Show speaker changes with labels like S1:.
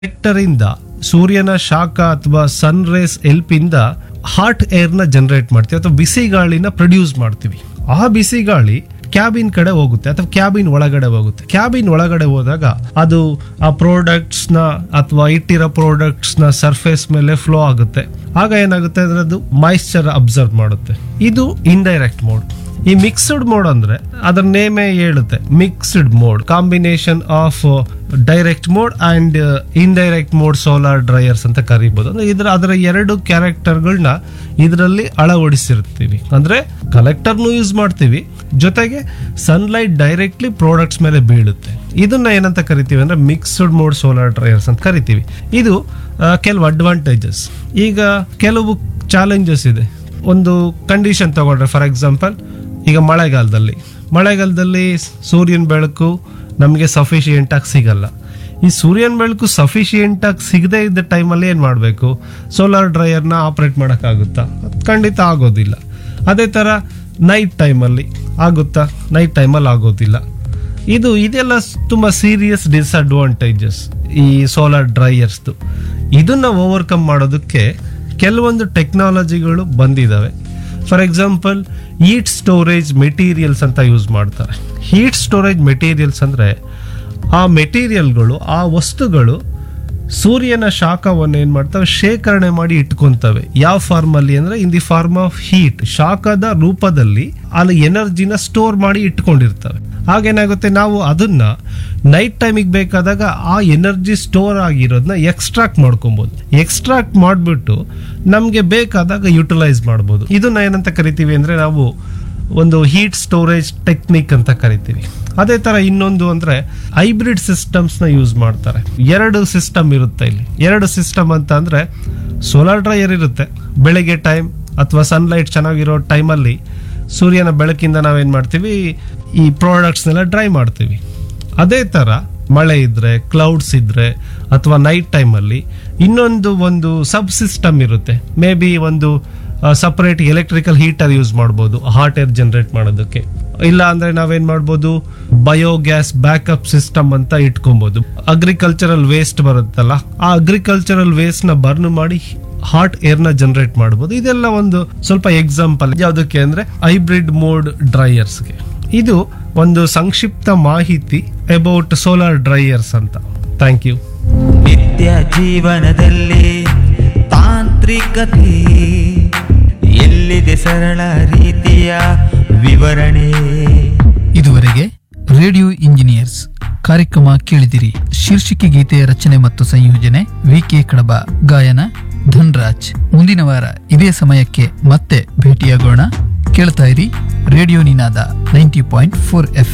S1: collector ಇಂದ ಸೂರ್ಯನ ಶಾಖ ಅಥವಾ ಸನ್ ರೇಸ್ ಹೆಲ್ಪ್ ಇಂದ ಹಾಟ್ ಏರ್ ನ ಜನರೇಟ್ ಮಾಡ್ತೀವಿ ಅಥವಾ ಬಿಸಿ ಗಾಳಿನ ಪ್ರೊಡ್ಯೂಸ್ ಮಾಡ್ತೀವಿ ಆ ಬಿಸಿ ಗಾಳಿ ಕ್ಯಾಬಿನ್ ಕಡೆ ಹೋಗುತ್ತೆ ಅಥವಾ ಕ್ಯಾಬಿನ್ ಒಳಗಡೆ ಹೋಗುತ್ತೆ ಕ್ಯಾಬಿನ್ ಒಳಗಡೆ ಹೋದಾಗ ಅದು ಆ ಪ್ರಾಡಕ್ಟ್ಸ್ ನ ಅಥವಾ ಇಟ್ಟಿರೋ ಪ್ರಾಡಕ್ಟ್ಸ್ ನ ಸರ್ಫೇಸ್ ಮೇಲೆ ಫ್ಲೋ ಆಗುತ್ತೆ ಆಗ ಏನಾಗುತ್ತೆ ಅಂದ್ರೆ ಅದು ಮಾಯಿಶ್ಚರ್ ಅಬ್ಸರ್ವ್ ಮಾಡುತ್ತೆ ಇದು ಇಂಡೈರೆಕ್ಟ್ ಮೋಡ್ ಈ ಮಿಕ್ಸ್ಡ್ ಮೋಡ್ ಅಂದ್ರೆ ಅದರ ನೇಮೇ ಹೇಳುತ್ತೆ mixed mode combination of direct mode and indirect mode solar dryers ಅಂತ ಕರಿಬಹುದು ಅಂದ್ರೆ ಇದ್ರ ಅದರ ಎರಡು ಕ್ಯಾರೆಕ್ಟರ್ಗಳನ್ನ ಇದರಲ್ಲಿ ಅಳವಡಿಸಿರ್ತೀವಿ ಅಂದ್ರೆ ಕಲೆಕ್ಟರ್ನು ಯೂಸ್ ಮಾಡ್ತೀವಿ ಜೊತೆಗೆ ಸನ್ಲೈಟ್ ಡೈರೆಕ್ಟ್ಲಿ ಪ್ರಾಡಕ್ಟ್ಸ್ ಮೇಲೆ ಬೀಳುತ್ತೆ ಇದನ್ನ ಏನಂತ ಕರಿತೀವಿ ಅಂದ್ರೆ ಮಿಕ್ಸ್ಡ್ ಮೋಡ್ ಸೋಲಾರ್ ಡ್ರೈಯರ್ಸ್ ಅಂತ ಕರಿತೀವಿ ಇದು ಆ, ಕೆಲವು ಅಡ್ವಾಂಟೇಜಸ್ ಈಗ ಕೆಲವು ಚಾಲೆಂಜಸ್ ಇದೆ ಒಂದು ಕಂಡೀಷನ್ ತಗೊಂಡ್ರೆ ಫಾರ್ ಎಕ್ಸಾಂಪಲ್ ಈಗ ಮಳೆಗಾಲದಲ್ಲಿ ಮಳೆಗಾಲದಲ್ಲಿ ಸೂರ್ಯನ ಬೆಳಕು ನಮಗೆ ಸಫಿಶಿಯೆಂಟ್ ಆಗಿ ಸಿಗಲ್ಲ ಈ ಸೂರ್ಯನ ಬೆಳಕು ಸಫಿಶಿಯೆಂಟ್ ಆಗಿ ಸಿಗದೇ ಇದ್ದ ಟೈಮಲ್ಲಿ ಏನು ಮಾಡಬೇಕು ಸೋಲಾರ್ ಡ್ರೈಯರ್ನ ಆಪ್ರೇಟ್ ಮಾಡೋಕ್ಕಾಗುತ್ತಾ ಅದ್ ಖಂಡಿತ ಆಗೋದಿಲ್ಲ ಅದೇ ಥರ ನೈಟ್ ಟೈಮಲ್ಲಿ ಆಗುತ್ತಾ ನೈಟ್ ಟೈಮಲ್ಲಿ ಆಗೋದಿಲ್ಲ ಇದು ಇದೆಲ್ಲ ಸ್- ತುಂಬಾ ಸೀರಿಯಸ್ ಡಿಸ್ಅಡ್ವಾಂಟೇಜಸ್ ಈ ಸೋಲಾರ್ ಡ್ರೈಯರ್ಸ್ದು ಇದನ್ನ ಓವರ್ಕಮ್ ಮಾಡೋದಕ್ಕೆ ಕೆಲವೊಂದು ಟೆಕ್ನಾಲಜಿಗಳು ಬಂದಿದ್ದಾವೆ for example heat storage materials ಅಂತ ಯೂಸ್ ಮಾಡ್ತಾರೆ ಹೀಟ್ ಸ್ಟೋರೇಜ್ ಮೆಟೀರಿಯಲ್ಸ್ ಅಂದ್ರೆ ಆ ಮೆಟೀರಿಯಲ್ಗಳು ಆ ವಸ್ತುಗಳು ಸೂರ್ಯನ ಶಾಖವನ್ನು ಏನ್ ಮಾಡ್ತವೆ ಶೇಖರಣೆ ಮಾಡಿ ಇಟ್ಕೊಂತವೆ ಯಾವ ಫಾರ್ಮ್ ಅಲ್ಲಿ ಅಂದ್ರೆ in the form of heat ಶಾಖದ ರೂಪದಲ್ಲಿ ಅಲ್ಲಿ ಎನರ್ಜಿನ ಸ್ಟೋರ್ ಮಾಡಿ ಇಟ್ಕೊಂಡಿರ್ತವೆ ಹಾಗೇನಾಗುತ್ತೆ ನಾವು ಅದನ್ನ ನೈಟ್ ಟೈಮಿಗೆ ಬೇಕಾದಾಗ ಆ ಎನರ್ಜಿ ಸ್ಟೋರ್ ಆಗಿರೋದನ್ನ ಎಕ್ಸ್ಟ್ರಾಕ್ಟ್ ಮಾಡ್ಕೊಬಹುದು ಎಕ್ಸ್ಟ್ರಾಕ್ಟ್ ಮಾಡಿಬಿಟ್ಟು ನಮಗೆ ಬೇಕಾದಾಗ ಯುಟಿಲೈಸ್ ಮಾಡ್ಬೋದು ಇದನ್ನ ಏನಂತ ಕರಿತೀವಿ ಅಂದ್ರೆ ನಾವು ಒಂದು ಹೀಟ್ ಸ್ಟೋರೇಜ್ ಟೆಕ್ನಿಕ್ ಅಂತ ಕರಿತೀವಿ ಅದೇ ತರ ಇನ್ನೊಂದು ಅಂದ್ರೆ ಹೈಬ್ರಿಡ್ ಸಿಸ್ಟಮ್ಸ್ ನ ಯೂಸ್ ಮಾಡ್ತಾರೆ ಎರಡು ಸಿಸ್ಟಮ್ ಇರುತ್ತೆ ಇಲ್ಲಿ ಎರಡು ಸಿಸ್ಟಮ್ ಅಂತ ಅಂದ್ರೆ ಸೋಲಾರ್ ಡ್ರೈಯರ್ ಇರುತ್ತೆ ಬೆಳಿಗ್ಗೆ ಟೈಮ್ ಅಥವಾ ಸನ್ಲೈಟ್ ಚೆನ್ನಾಗಿರೋ ಟೈಮಲ್ಲಿ ಸೂರ್ಯನ ಬೆಳಕಿಂದ ನಾವೇನ್ ಮಾಡ್ತೀವಿ ಈ ಪ್ರಾಡಕ್ಟ್ಸ್ನೆಲ್ಲ ಡ್ರೈ ಮಾಡ್ತೀವಿ ಅದೇ ತರ ಮಳೆ ಇದ್ರೆ ಕ್ಲೌಡ್ಸ್ ಇದ್ರೆ ಅಥವಾ ನೈಟ್ ಟೈಮಲ್ಲಿ ಇನ್ನೊಂದು ಒಂದು ಸಬ್ ಸಿಸ್ಟಮ್ ಇರುತ್ತೆ ಮೇ ಬಿ ಒಂದು ಸಪರೇಟ್ ಎಲೆಕ್ಟ್ರಿಕಲ್ ಹೀಟರ್ ಯೂಸ್ ಮಾಡ್ಬೋದು ಹಾಟ್ ಏರ್ ಜನರೇಟ್ ಮಾಡೋದಕ್ಕೆ ಇಲ್ಲ ಅಂದ್ರೆ ನಾವೇನ್ ಮಾಡ್ಬೋದು ಬಯೋಗ್ಯಾಸ್ ಬ್ಯಾಕಪ್ ಸಿಸ್ಟಮ್ ಅಂತ ಇಟ್ಕೊಬಹುದು ಅಗ್ರಿಕಲ್ಚರಲ್ ವೇಸ್ಟ್ ಬರುತ್ತಲ್ಲ ಆ ಅಗ್ರಿಕಲ್ಚರಲ್ ವೇಸ್ಟ್ ನ ಬರ್ನ್ ಮಾಡಿ ಹಾಟ್ ಏರ್ ನ ಜನರೇಟ್ ಮಾಡಬಹುದು ಇದೆಲ್ಲ ಒಂದು ಸ್ವಲ್ಪ ಎಕ್ಸಾಂಪಲ್ ಯಾವುದಕ್ಕೆ ಅಂದ್ರೆ ಹೈಬ್ರಿಡ್ ಮೋಡ್ ಡ್ರೈಯರ್ಸ್ಗೆ ಇದು ಒಂದು ಸಂಕ್ಷಿಪ್ತ ಮಾಹಿತಿ ಅಬೌಟ್ ಸೋಲಾರ್ ಡ್ರೈಯರ್ಸ್ ಅಂತ ಥ್ಯಾಂಕ್ ಯು
S2: ನಿತ್ಯ ಜೀವನದಲ್ಲಿ ತಾಂತ್ರಿಕತೆ ಎಲ್ಲಿದೆ ಸರಳ ರೀತಿಯ ವಿವರಣೆ
S3: ಇದುವರೆಗೆ ರೇಡಿಯೋ ಇಂಜಿನಿಯರ್ಸ್ ಕಾರ್ಯಕ್ರಮ ಕೇಳಿದಿರಿ ಶೀರ್ಷಿಕೆ ಗೀತೆಯ ರಚನೆ ಮತ್ತು ಸಂಯೋಜನೆ ವಿ ಕೆ ಕಡಬ ಗಾಯನ ಧನ್ರಾಜ್ ಮುಂದಿನ ವಾರ ಇದೇ ಸಮಯಕ್ಕೆ ಮತ್ತೆ ಭೇಟಿಯಾಗೋಣ ಕೇಳ್ತಾ ಇರಿ radio Ninaada ninety point four F